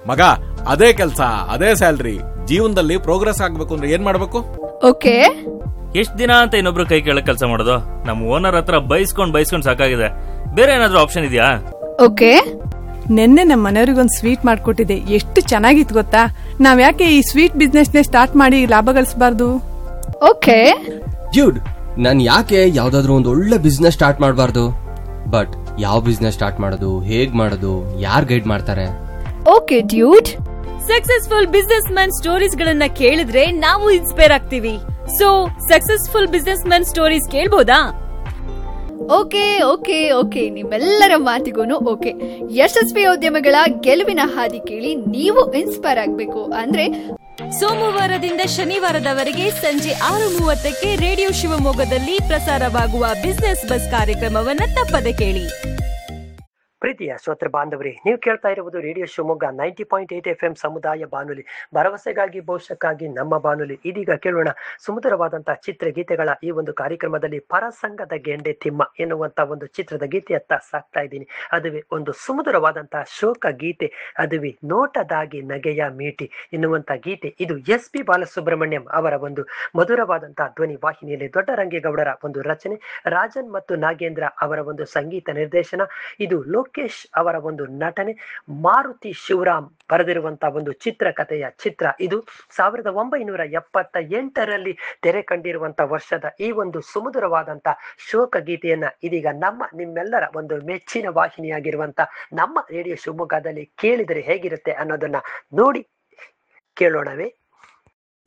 ಮಗ ಅದೇ ಕೆಲಸ ಅದೇ ಸ್ಯಾಲ್ರಿ ಜೀವನದಲ್ಲಿ ಪ್ರೋಗ್ರೆಸ್ ಆಗ್ಬೇಕು ಅಂದ್ರೆ ಏನ್ ಮಾಡ್ಬೇಕು ಓಕೆ ಎಷ್ಟ್ ದಿನ ಅಂತ ಇನ್ನೊಬ್ರು ಕೈ ಕೆಳಗ್ ಕೆಲಸ ಮಾಡೋದು ನಮ್ಮ ಓನರ್ ಹತ್ರ ಬೈಸ್ಕೊಂಡ್ ಬೈಸ್ಕೊಂಡ್ ಸಾಕಾಗಿದೆ ಬೇರೆ ಏನಾದ್ರೂ ಆಪ್ಷನ್ ಇದೆಯಾ ಓಕೆ ನಿನ್ನೆ ನಮ್ಮ ಮನೆಯವ್ರಿಗೊಂದು ಸ್ವೀಟ್ ಮಾಡ್ಕೊಟ್ಟಿದೆ ಎಷ್ಟು ಚೆನ್ನಾಗಿತ್ತು ಗೊತ್ತಾ ನಾವ್ ಯಾಕೆ ಈ ಸ್ವೀಟ್ ಬಿಸ್ನೆಸ್ನೇ ಸ್ಟಾರ್ಟ್ ಮಾಡಿ ಲಾಭ ಗಳಿಸಬಾರ್ದು ಓಕೆ ಡ್ಯೂಡ್ ನಾನು ಯಾಕೆ ಯಾವ್ದಾದ್ರು ಒಂದು ಒಳ್ಳೆ ಬಿಸ್ನೆಸ್ ಸ್ಟಾರ್ಟ್ ಮಾಡಬಾರ್ದು ಬಟ್ ಯಾವ ಬಿಸ್ನೆಸ್ ಸ್ಟಾರ್ಟ್ ಮಾಡೋದು ಹೇಗ್ ಮಾಡೋದು ಯಾರು ಗೈಡ್ ಮಾಡ್ತಾರೆ okay dude successful business man stories ಗಳನ್ನ ಕೇಳಿದ್ರೆ ನಾವು ಇನ್ಸ್ಪೈರ್ ಆಗ್ತೀವಿ so successful business man stories ಕೇಳ್ಬೋದಾ ಓಕೆ ಓಕೆ ಓಕೆ ನಿಮ್ಮೆಲ್ಲರ ಮಾತಿಗೂ ಓಕೆ ಯಶಸ್ವಿ ಉದ್ಯಮಗಳ ಗೆಲುವಿನ ಹಾದಿ ಕೇಳಿ ನೀವು ಇನ್ಸ್ಪೈರ್ ಆಗಬೇಕು ಅಂದ್ರೆ ಸೋಮವಾರದಿಂದ ಶನಿವಾರದವರೆಗೆ ಸಂಜೆ ಆರು ಮೂವತ್ತಕ್ಕೆ ರೇಡಿಯೋ ಶಿವಮೊಗ್ಗದಲ್ಲಿ ಪ್ರಸಾರವಾಗುವ ಬಿಸ್ನೆಸ್ ಬಸ್ ಕಾರ್ಯಕ್ರಮವನ್ನ ತಪ್ಪದೆ ಕೇಳಿ ಪ್ರೀತಿಯ ಶ್ರೋತೃ ಬಾಂಧವರೇ ನೀವು ಕೇಳ್ತಾ ಇರುವುದು radio Shivamogga ninety point eight F M ಸಮುದಾಯ ಬಾನುಲಿ ಭರವಸೆಗಾಗಿ ಭವಿಷ್ಯಕ್ಕಾಗಿ ನಮ್ಮ ಬಾನುಲಿ ಇದೀಗ ಕೇಳೋಣ ಸುಮಧುರವಾದಂತಹ ಚಿತ್ರಗೀತೆಗಳ ಈ ಒಂದು ಕಾರ್ಯಕ್ರಮದಲ್ಲಿ ಪರಸಂಗದ ಗೆಂಡೆ ತಿಮ್ಮ ಎನ್ನುವಂತ ಒಂದು ಚಿತ್ರದ ಗೀತೆಯತ್ತ ಸಾಕ್ತಾ ಇದ್ದೀನಿ ಅದುವೇ ಒಂದು ಸುಮಧುರವಾದಂತಹ ಶೋಕ ಗೀತೆ ಅದುವೇ ನೋಟದಾಗಿ ನಗೆಯ ಮೀಟಿ ಎನ್ನುವಂತ ಗೀತೆ ಇದು ಎಸ್ ಪಿ ಬಾಲಸುಬ್ರಹ್ಮಣ್ಯಂ ಅವರ ಒಂದು ಮಧುರವಾದಂತಹ ಧ್ವನಿ ವಾಹಿನಿಯಲ್ಲಿ ದೊಡ್ಡ ರಂಗೇಗೌಡರ ಒಂದು ರಚನೆ ರಾಜನ್ ಮತ್ತು ನಾಗೇಂದ್ರ ಅವರ ಒಂದು ಸಂಗೀತ ನಿರ್ದೇಶನ ಇದು ಲೋಕೇಶ್ ಅವರ ಒಂದು ನಟನೆ ಮಾರುತಿ ಶಿವರಾಮ್ ಬರೆದಿರುವಂತಹ ಒಂದು ಚಿತ್ರಕಥೆಯ ಚಿತ್ರ ಇದು ಸಾವಿರದ ಒಂಬೈನೂರ ಎಪ್ಪತ್ತ ಎಂಟರಲ್ಲಿ ತೆರೆ ಕಂಡಿರುವಂತಹ ವರ್ಷದ ಈ ಒಂದು ಸುಮಧುರವಾದಂತ ಶೋಕ ಗೀತೆಯನ್ನ ಇದೀಗ ನಮ್ಮ ನಿಮ್ಮೆಲ್ಲರ ಒಂದು ಮೆಚ್ಚಿನ ವಾಹಿನಿಯಾಗಿರುವಂತ ನಮ್ಮ ರೇಡಿಯೋ ಶಿವಮೊಗ್ಗದಲ್ಲಿ ಕೇಳಿದರೆ ಹೇಗಿರುತ್ತೆ ಅನ್ನೋದನ್ನ ನೋಡಿ ಕೇಳೋಣವೇ